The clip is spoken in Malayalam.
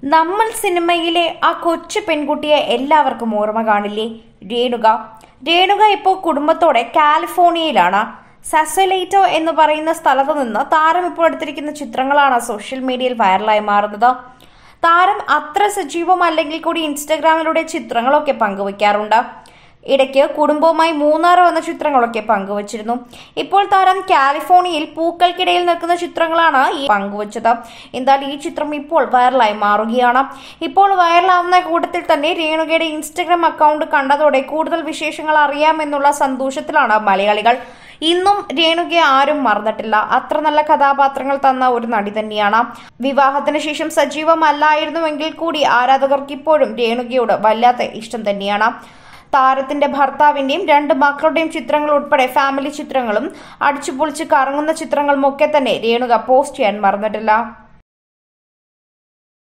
നമ്മൾ സിനിമയിലെ ആ കൊച്ചു പെൺകുട്ടിയെ എല്ലാവർക്കും ഓർമ്മ കാണില്ലേ രേണുക രേണുക ഇപ്പോൾ കുടുംബത്തോടെ കാലിഫോർണിയയിലാണ് സസലേറ്റോ എന്ന് പറയുന്ന സ്ഥലത്ത് നിന്ന് താരം ഇപ്പോൾ എടുത്തിരിക്കുന്ന ചിത്രങ്ങളാണ് സോഷ്യൽ മീഡിയയിൽ വൈറലായി മാറുന്നത് താരം അത്ര സജീവമല്ലെങ്കിൽ കൂടി ഇൻസ്റ്റഗ്രാമിലൂടെ ചിത്രങ്ങളൊക്കെ പങ്കുവയ്ക്കാറുണ്ട് ഇടയ്ക്ക് കുടുംബവുമായി മൂന്നാർ വന്ന ചിത്രങ്ങളൊക്കെ പങ്കുവച്ചിരുന്നു ഇപ്പോൾ താരം കാലിഫോർണിയയിൽ പൂക്കൾക്കിടയിൽ നിൽക്കുന്ന ചിത്രങ്ങളാണ് ഈ പങ്കുവച്ചത് എന്നാൽ ഈ ചിത്രം ഇപ്പോൾ വൈറലായി മാറുകയാണ് ഇപ്പോൾ വൈറലാവുന്ന കൂട്ടത്തിൽ തന്നെ രേണുകയുടെ ഇൻസ്റ്റഗ്രാം അക്കൗണ്ട് കണ്ടതോടെ കൂടുതൽ വിശേഷങ്ങൾ അറിയാമെന്നുള്ള സന്തോഷത്തിലാണ് മലയാളികൾ ഇന്നും രേണുകയെ ആരും മറന്നിട്ടില്ല അത്ര നല്ല കഥാപാത്രങ്ങൾ തന്ന ഒരു നടി തന്നെയാണ് വിവാഹത്തിന് ശേഷം സജീവമല്ലായിരുന്നുവെങ്കിൽ കൂടി ആരാധകർക്ക് ഇപ്പോഴും രേണുകയോട് വല്ലാത്ത ഇഷ്ടം തന്നെയാണ് താരത്തിന്റെ ഭർത്താവിന്റെയും രണ്ട് മക്കളുടെയും ചിത്രങ്ങൾ ഉൾപ്പെടെ ഫാമിലി ചിത്രങ്ങളും അടിച്ചുപൊളിച്ച് കറങ്ങുന്ന ചിത്രങ്ങളും ഒക്കെ തന്നെ രേണുക പോസ്റ്റ് ചെയ്യാൻ മറന്നിട്ടില്ല